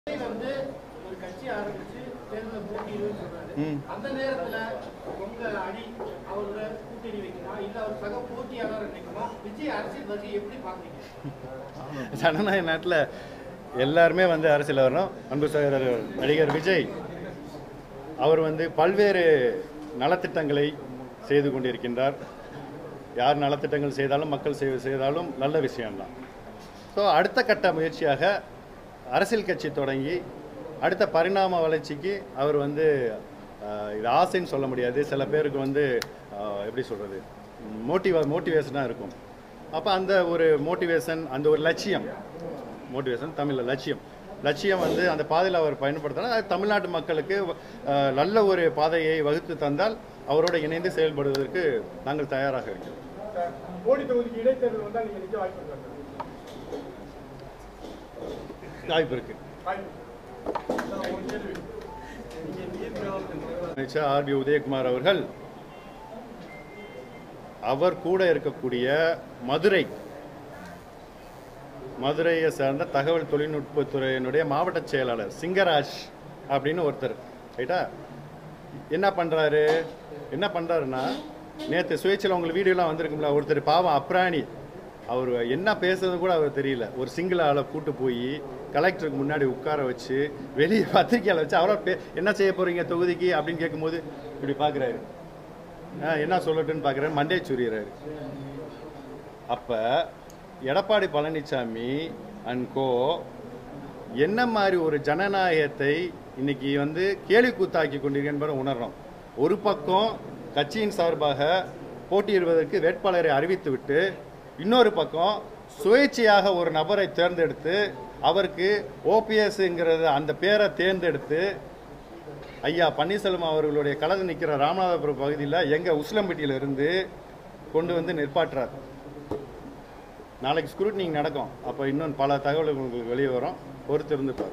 விஜய் வந்து ஒரு கட்சி ஆரம்பிச்சு தேர்தலில் போட்டியிடுன்னு சொல்றாரு ம். அந்த நேரத்துல உங்க அணி அவரோட கூட்டணி வைக்குமா இல்ல அவர் சக போட்டியாளர் நினைக்குமா விஜய் அரசியல் வருகை எப்படி பாக்குறீங்க ஜனநாயக நாட்டில் எல்லாருமே வந்து அரசியல் வரணும் அன்பு சகோதரர் நடிகர் விஜய் அவர் வந்து பல்வேறு நலத்திட்டங்களை செய்து கொண்டிருக்கின்றார் யார் நலத்திட்டங்கள் செய்தாலும் மக்கள் செய் செய்தாலும் நல்ல விஷயம்தான் ஸோ அடுத்த கட்ட முயற்சியாக அரசியல் கட்சி தொடங்கி அடுத்த பரிணாம வளர்ச்சிக்கு அவர் வந்து ஆஹ், இது ஆசைன்னு சொல்ல முடியாது சில பேருக்கு வந்து ஆஹ், எப்படி சொல்கிறது மோட்டிவ மோட்டிவேஷனாக இருக்கும் அப்போ அந்த ஒரு மோட்டிவேஷன் அந்த ஒரு லட்சியம் மோட்டிவேஷன் தமிழில் லட்சியம் லட்சியம் வந்து அந்த பாதையில் அவர் பயன்படுத்தினா அது தமிழ்நாட்டு மக்களுக்கு ஆஹ், நல்ல ஒரு பாதையை வகுத்து தந்தால் அவரோட இணைந்து செயல்படுவதற்கு நாங்கள் தயாராக இருக்கிறோம் போடி தொகுதிக்கு இடைத்தேர்தல் வந்தால் நீங்க நிக்க வாய்ப்பு இருக்கா சார்? வாய்ப்பு இருக்கு வாய்ப்பு. சார், ஒரு கேள்வி. நீங்க நீர் நிறுவனத்தின் அமைச்சர் ஆர் பி உதயகுமார் அவர்கள் அவர் கூட இருக்கக்கூடிய மதுரை மதுரையை சார்ந்த தகவல் தொழில்நுட்பத்துறையினுடைய மாவட்ட செயலாளர் சிங்கராஜ் அப்படின்னு ஒருத்தர் ரைட்டா என்ன பண்ணுறாரு என்ன பண்ணுறாருன்னா நேற்று சுயேட்சையில் உங்களுக்கு வீடியோலாம் வந்திருக்கும்ல ஒருத்தர் பாவம் அப்ராணி அவர் என்ன பேசுறது கூட அவர் தெரியல ஒரு சிங்கிள் ஆளை கூட்டு போய் கலெக்டருக்கு முன்னாடி உட்கார வச்சு வெளியே பத்திரிக்கையாளர் வச்சு அவரை பே என்ன செய்ய போறீங்க தொகுதிக்கு அப்படின்னு கேட்கும்போது இப்படி பார்க்குறாரு என்ன சொல்லட்டுன்னு பார்க்குறாரு மண்டே சுரியிறாரு அப்போ எடப்பாடி பழனிசாமி அண்ட் கோ என்ன மாதிரி ஒரு ஜனநாயகத்தை இன்னைக்கு வந்து கேலி கூத்தாக்கி கொண்டிருக்க என்பதை உணர்றோம் ஒரு பக்கம் கட்சியின் சார்பாக போட்டியிடுவதற்கு வேட்பாளரை அறிவித்துவிட்டு இன்னொரு பக்கம் சுயேட்சையாக ஒரு நபரை தேர்ந்தெடுத்து அவருக்கு ஓபிஎஸ்ங்கிறது அந்த பேரை தேர்ந்தெடுத்து ஐயா பன்னீர்செல்வம் அவர்களுடைய கலந்து நிற்கிற ராமநாதபுரம் பகுதியில் எங்கள் உசிலம்பட்டியில இருந்து கொண்டு வந்து நிற்பாட்டுறார் நாளைக்கு ஸ்க்ரூட்னிங் நடக்கும் அப்போ இன்னும் பல தகவல்கள் உங்களுக்கு வெளியே வரும் பொறுத்திருந்து பாருங்க